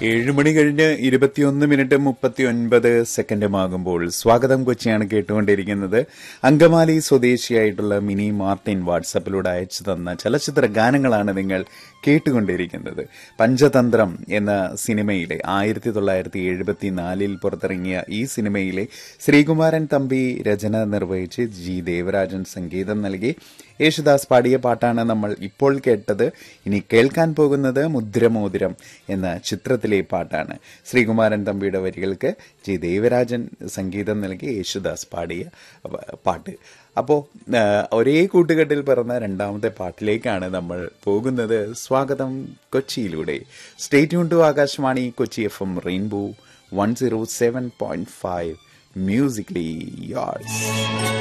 ഏഴ് മണി കഴിഞ്ഞ് ഇരുപത്തിയൊന്ന് മിനിറ്റ് മുപ്പത്തി ഒൻപത് സെക്കൻഡുമാകുമ്പോൾ സ്വാഗതം കൊച്ചിയാണ് കേട്ടുകൊണ്ടിരിക്കുന്നത് അങ്കമാലി സ്വദേശിയായിട്ടുള്ള മിനി മാർട്ടിൻ വാട്സപ്പിലൂടെ അയച്ചു തന്ന ചലച്ചിത്ര ഗാനങ്ങളാണ് നിങ്ങൾ കേട്ടുകൊണ്ടിരിക്കുന്നത് പഞ്ചതന്ത്രം എന്ന സിനിമയിലെ ആയിരത്തി തൊള്ളായിരത്തി എഴുപത്തിനാലിൽ പുറത്തിറങ്ങിയ ഈ സിനിമയിലെ ശ്രീകുമാരൻ തമ്പി രചന നിർവഹിച്ച് ജി ദേവരാജൻ സംഗീതം നൽകി യേശുദാസ് പാടിയ പാട്ടാണ് നമ്മൾ ഇപ്പോൾ കേട്ടത് ഇനി കേൾക്കാൻ പോകുന്നത് മുദ്രമോതിരം എന്ന ചിത്രത്തിലെ പാട്ടാണ് ശ്രീകുമാരൻ തമ്പിയുടെ വരികൾക്ക് ജി ദേവരാജൻ സംഗീതം നൽകി യേശുദാസ് പാടിയ പാട്ട് അപ്പോൾ ഒരേ കൂട്ടുകെട്ടിൽ പിറന്ന രണ്ടാമത്തെ പാട്ടിലേക്കാണ് നമ്മൾ പോകുന്നത് സ്വാഗതം കൊച്ചിയിലൂടെ സ്റ്റേറ്റ് യൂൺ to Akashvani Kochi F M rainbow one zero seven point five musically yards